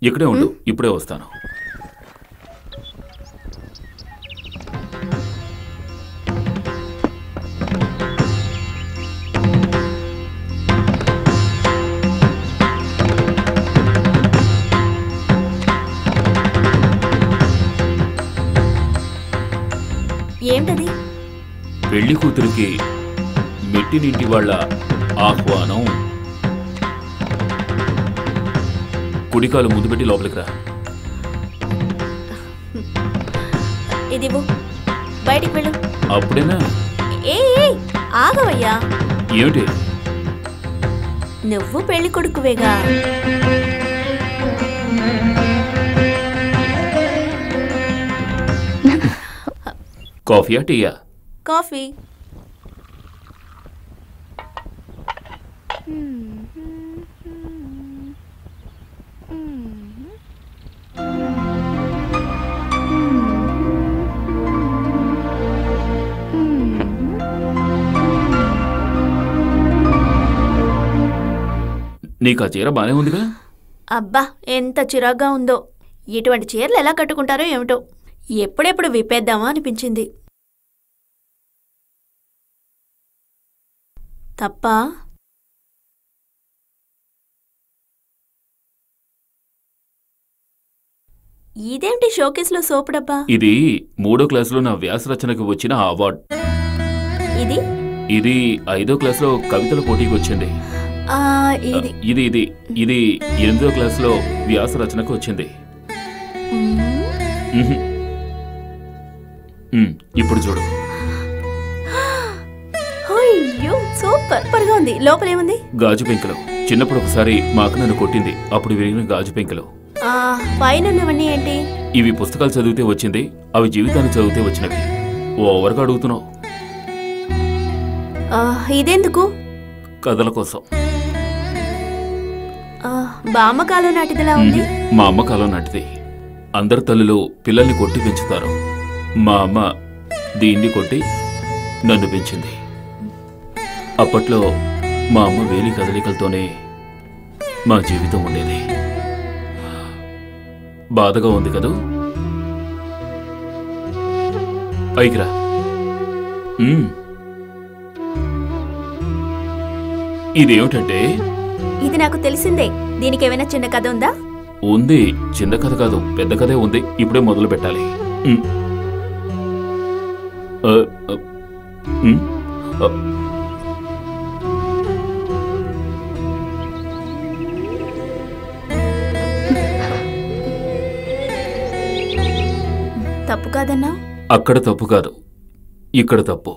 ఇక్కడే ఉండు ఇప్పుడే వస్తాను ఏమిటది పెళ్లి కూతురికి మెట్టినింటి వాళ్ళ ఆహ్వానం కుడికాలు ముందు పెట్టి లోపలికి రా ఇది ఇవ్వు. బయటికి వెళ్ళు అప్పుడేనా ఏ ఏ, ఆగవయ్యా ఏమిటి నువ్వు పెళ్లి కొడుకువేగా కాఫీయా టీయా కాఫీ నీకు ఆ చీర బానే ఉందిగా అబ్బా ఎంత చిరాగ్గా ఉందో ఇటువంటి చీరలు ఎలా కట్టుకుంటారో ఏమిటో ఎప్పుడెప్పుడు విప్పేద్దామా అనిపించింది తప్ప ఇదేంటి షోకేస్లో సోపు డబ్బా ఇది మూడో క్లాసులో నా వ్యాస రచనకు వచ్చిన అవార్డ్ ఇది ఇది ఐదో క్లాసులో కవితల పోటీకి వచ్చింది ఆ, ఇది ఇది ఇది ఇది ఎనిమిదో క్లాసులో వ్యాస రచనకు వచ్చింది మ్హూ. మ్, ఇప్పుడు చూడు అయ్యో సూపర్ సూపర్గా ఉంది లోపల ఏముంది గాజు పెంకులు చిన్నప్పుడు ఒకసారి మా అక్క నన్ను కొట్టింది అప్పుడు విరిగిన గాజు పెంకులు ఆ, పైన ఉన్నవన్నీ ఏంటి ఇవి పుస్తకాలు చదివితే వచ్చింది అవి జీవితాన్ని చదివితే వచ్చినవి ఓవర్గా అడుగుతున్నావు ఆ, ఇదెందుకు కథల కోసం ఆ, బామ్మకాలం నాటిదిలా ఉంది మా అమ్మ కాలం నాటిది అందరు తల్లులు పిల్లల్ని కొట్టి పెంచుతారు మా అమ్మ దీన్ని కొట్టి నన్ను పెంచింది అప్పట్లో మా అమ్మ వేలి కదలికలతోనే మా జీవితం ఉండేది బాధగా ఉంది కదూ పైకి రా మ్మ్. ఇదేమిటంటే ఇది నాకు తెలిసిందే దీనికి ఏమైనా చిన్న కథ ఉందా ఉంది చిన్న కథ కాదు పెద్ద కథే ఉంది ఇప్పుడే మొదలు పెట్టాలి మ్. ఆ, ఆ, మ్. ఆ. తప్పు కాదన్నా అక్కడ తప్పు కాదు ఇక్కడ తప్పు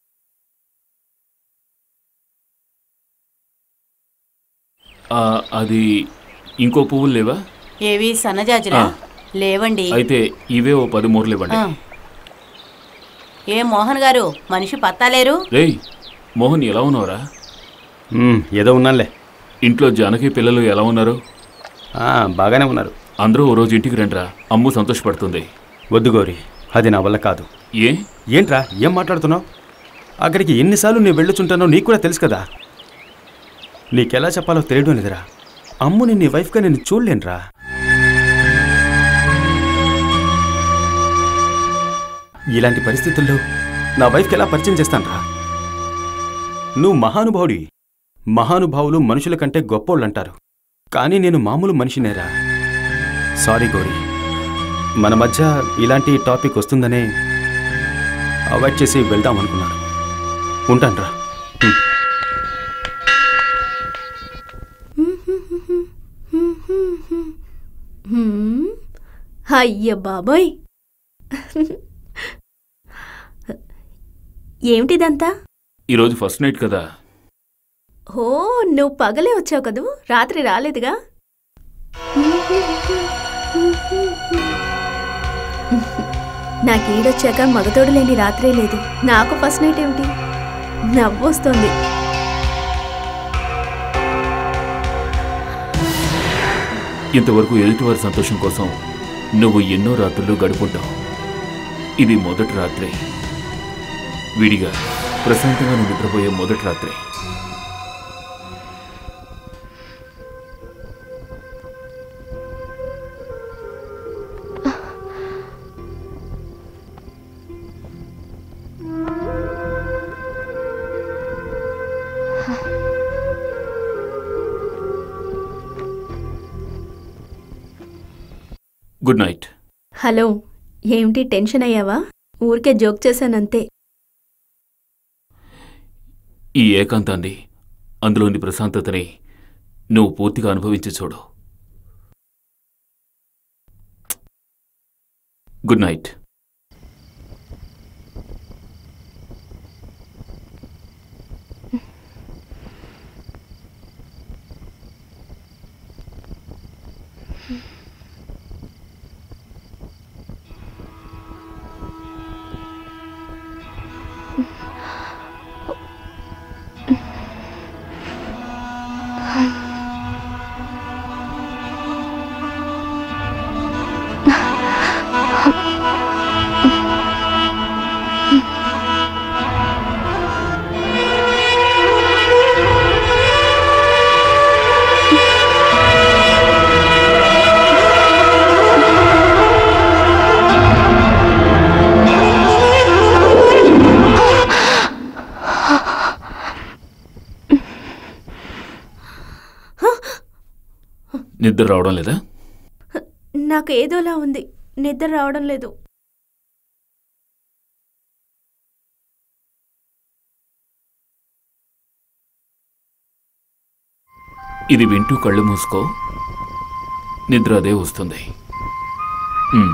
ఆ, అది ఇంకో పువ్వులు లేవా ఏవి సన్నజాజులా ఆ. లేవండి అయితే ఇవే ఓ పది మూరలు ఇవ్వండి ఆ. ఏ మోహన్ గారు మనిషి పత్తాలేరు రేయ్ మోహన్ ఎలా ఉన్నావురా మ్మ్, ఏదో ఉన్నానులే ఇంట్లో జానకి పిల్లలు ఎలా ఉన్నారు ఆ, బాగానే ఉన్నారు అందరూ ఓ రోజు ఇంటికి రండిరా అమ్ము సంతోషపడుతుంది వద్దు గౌరీ అది నా వల్ల కాదు ఏ ఏంట్రా ఏం మాట్లాడుతున్నావు అక్కడికి ఎన్నిసార్లు నేను వెళ్ళొచ్చుంటానో నీకు కూడా తెలుసు కదా నీకెలా చెప్పాలో తెలియడం లేదురా అమ్ముని నీ వైఫ్గా నేను చూడలేనురా ఇలాంటి పరిస్థితుల్లో నా వైఫ్కి ఎలా పరిచయం చేస్తానురా నువ్వు మహానుభావుడి మహానుభావులు మనుషుల కంటే గొప్పోళ్ళంటారు కానీ నేను మామూలు మనిషినేరా సారీ గౌరీ మన మధ్య ఇలాంటి టాపిక్ వస్తుందనే అవాయిడ్ చేసి వెళ్దాం అనుకున్నాను ఉంటానురా హ్మ్. హ్మ్. అయ్య బాబోయ్ ఏమిటిదంతా ఈరోజు ఫస్ట్ నైట్ కదా ఓ నువ్వు పగలే వచ్చావు కదూ రాత్రి రాలేదుగా నాకు ఈడొచ్చాక మగతోడు లేని రాత్రే లేదు నాకు ఫస్ట్ నైట్ ఏమిటి నవ్వొస్తుంది ఇంతవరకు ఎదుటివారి సంతోషం కోసం నువ్వు ఎన్నో రాత్రులు గడుపుంటావు ఇది మొదటి రాత్రి విడిగా ప్రశాంతంగా నువ్వు నిద్రపోయే మొదటి రాత్రి గుడ్ నైట్ హలో ఏమిటి టెన్షన్ అయ్యావా ఊరికే జోక్ చేశానంతే ఈ ఏకాంతాన్ని అందులోని ప్రశాంతతని నువ్వు పూర్తిగా అనుభవించి చూడు గుడ్ నైట్ నిద్ర రావడం లేదా నాకు ఏదోలా ఉంది నిద్ర రావడం లేదు ఇది వింటూ కళ్ళు మూసుకో నిద్ర అదే వస్తుంది ఉమ్.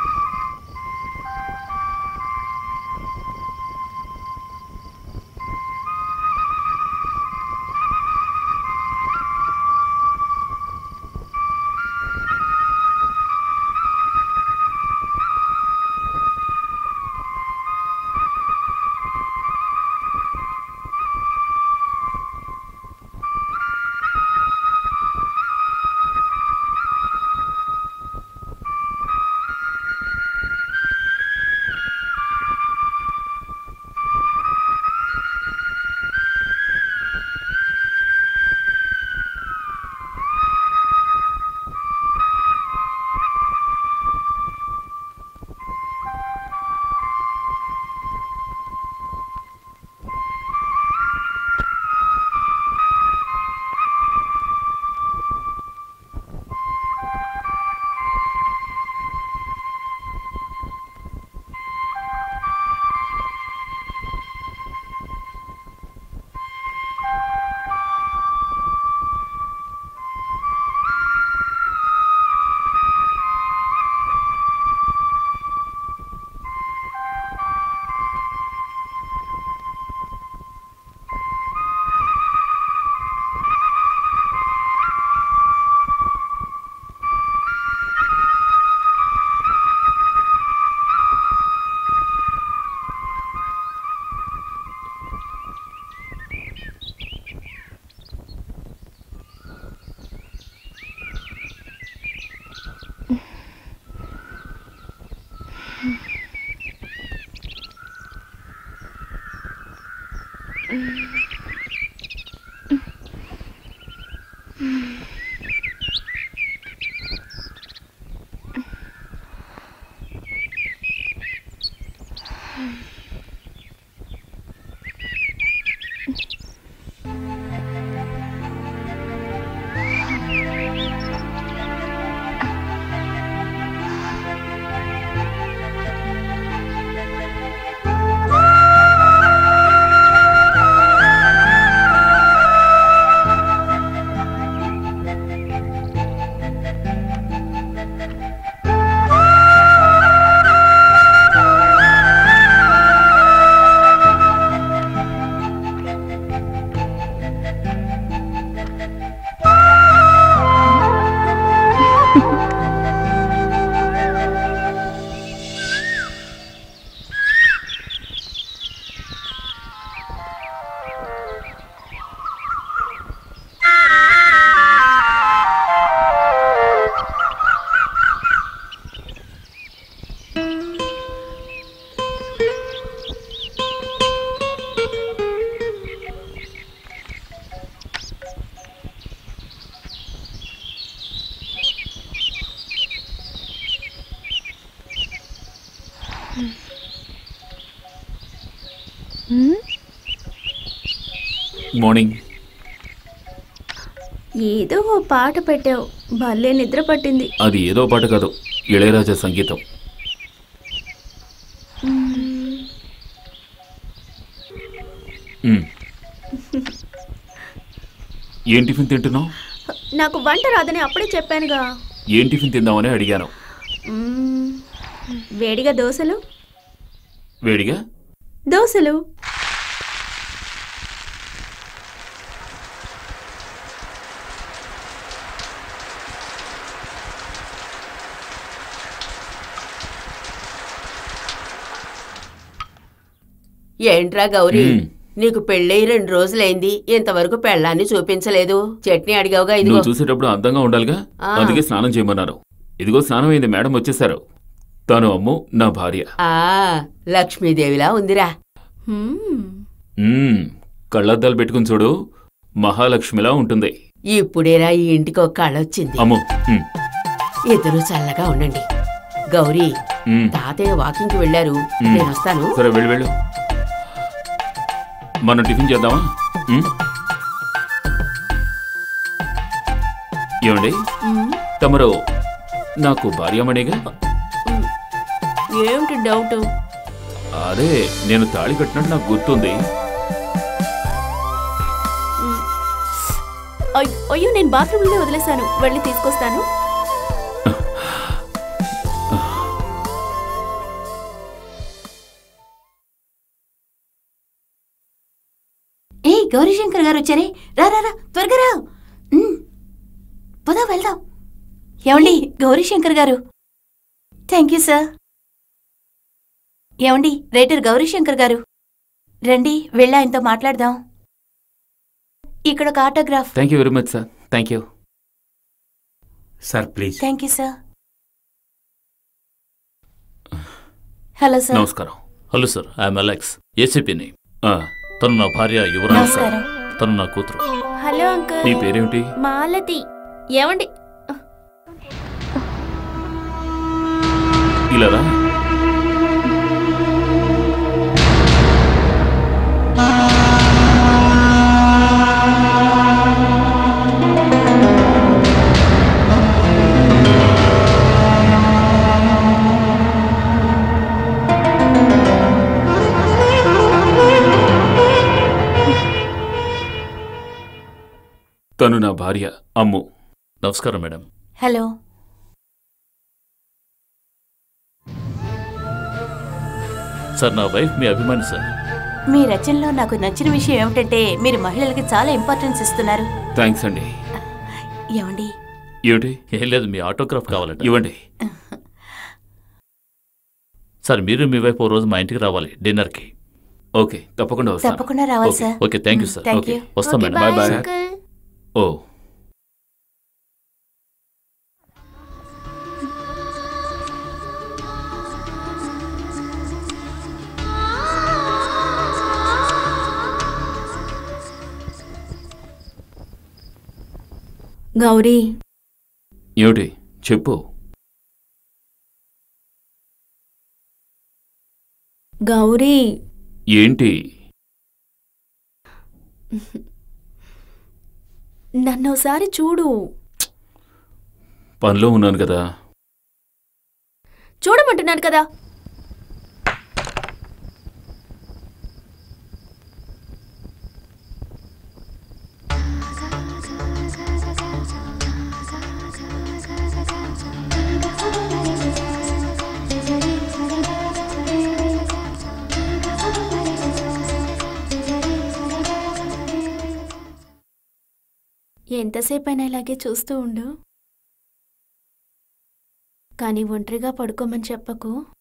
మార్నింగ్ ఏదో ఓ పాట పెట్టావు భలే నిద్ర పట్టింది అది ఏదో పాట కాదు ఇళయరాజా సంగీతం మ్మ్. ఏం టిఫిన్ తింటున్నావు నాకు వంట రాదని అప్పుడే చెప్పానుగా ఏం టిఫిన్ తిందామని అడిగాను మ్మ్. వేడిగా దోశలు వేడిగా దోశలు ఏంట్రా గౌరీ మ్మ్. నీకు పెళ్ళై రెండు రోజులైంది ఇంతవరకు పెళ్ళాన్ని చూపించలేదు చట్నీ అడిగావుగా ఇదిగో నువ్వు చూసేటప్పుడు అందంగా ఉండాలిగా ఆ. అందుకే స్నానం చేయమన్నారు ఇదిగో స్నానం అయింది మేడం వచ్చేసారు తను అమ్ము నా భార్య ఆ లక్ష్మీదేవిలా ఉందిరా మ్మ్. మ్మ్. కళ్ళద్దాలు పెట్టుకుని చూడు మహాలక్ష్మిలా ఉంటుంది ఇప్పుడేరా ఈ ఇంటికి ఒక కళొచ్చింది అమ్ము మ్మ్. ఇద్దరు చల్లగా ఉండండి గౌరీ మ్మ్. తాతయ్య వాకింగ్ కి వెళ్ళారు మ్మ్. నేను వస్తాను సరే వెళ్ళు వెళ్ళు మనం టిఫిన్ చేద్దామా మ్మ్? ఏమండి మ్మ్. తమరు నాకు భార్యమణిగా ఏమిటి డౌట్ అదే నేను తాళి కట్టినట్టు నాకు గుర్తుంది అయ్- అయ్యో నేను బాత్రూంలోనే వదిలేశాను వెళ్ళి తీసుకొస్తాను ఏ గౌరీశంకర్ గారు వచ్చారే రా రా రా త్వరగా రా ఉమ్, పద వెళ్దాం ఏమండి Gaurishankar garu thank you sir ఏమండి రైటర్ గౌరీశంకర్ గారు రండి వెళ్ళి ఆయనతో మాట్లాడదాం ఇక్కడ ఒక autograph thank you very much sir thank you sir please thank you sir hello sir నమస్కారం హలో సార్ ఐఎమ్ అలెక్స్ ఏసీపీని ఆ, తను నా భార్య యువరాజ్ సార్ నమస్కారం తను నా కూతురు హలో అంకుల్ నీ పేరేమిటి మాలతి ఏమండి ఇలా రా తను నా భార్య అమ్ము నమస్కారం మేడం హలో సార్ నా వైఫ్ మీ అభిమాని సార్ మీ రచనలో నాకు నచ్చిన విషయం ఏమిటంటే మీరు మహిళలకి చాలా ఇంపార్టెన్స్ ఇస్తున్నారు థ్యాంక్స్ అండి ఏమండి ఏమిటి ఏం లేదు మీ ఆటోగ్రాఫ్ కావాలంట ఇవ్వండి సార్ మీరు మీ వైఫ్ ఓ రోజు మా ఇంటికి రావాలి డిన్నర్కి ఓకే తప్పకుండా వస్తాను తప్పకుండా రావాలి okay. Sir okay thank you sir thank okay. You వస్తాం okay, madam bye bye. Uncle ఓ గౌరీ ఏమిటి చెప్పు గౌరీ ఏంటి నన్ను ఒకసారి చూడు పనిలో ఉన్నాను కదా చూడమంటున్నాను కదా ఎంతసేపైనా ఇలాగే చూస్తూ ఉండు కానీ ఒంటరిగా పడుకోమని చెప్పకు